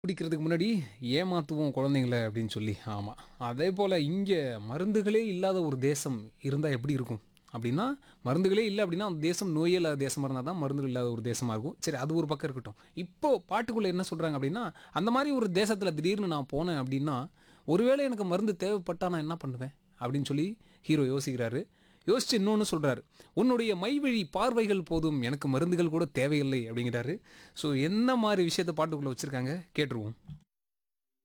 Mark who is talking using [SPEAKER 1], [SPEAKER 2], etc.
[SPEAKER 1] குடிக்கிறதுக்கு முன்னாடி ஏமாத்துவோம் குழந்தைங்கள அப்படின்னு சொல்லி ஆமாம் அதே போல் இங்கே மருந்துகளே இல்லாத ஒரு தேசம் இருந்தால் எப்படி இருக்கும் அப்படின்னா மருந்துகளே இல்லை அப்படின்னா அந்த தேசம் நோயே இல்லாத தேசமாக இருந்தால் தான் மருந்துகள் இல்லாத ஒரு தேசமாக இருக்கும் சரி அது ஒரு பக்கம் இருக்கட்டும் இப்போ பாட்டுக்குள்ளே என்ன சொல்கிறாங்க அப்படின்னா அந்த மாதிரி ஒரு தேசத்தில் திடீர்னு நான் போனேன் அப்படின்னா ஒருவேளை எனக்கு மருந்து தேவைப்பட்டா நான் என்ன பண்ணுவேன் அப்படின்னு சொல்லி ஹீரோ யோசிக்கிறாரு யோசிச்சு இன்னொன்று சொல்கிறாரு உன்னுடைய மைவழி பார்வைகள் போதும் எனக்கு மருந்துகள் கூட தேவையில்லை அப்படிங்கிறாரு ஸோ என்ன மாதிரி விஷயத்தை பாட்டுக்குள்ளே வச்சுருக்காங்க கேட்டுருவோம்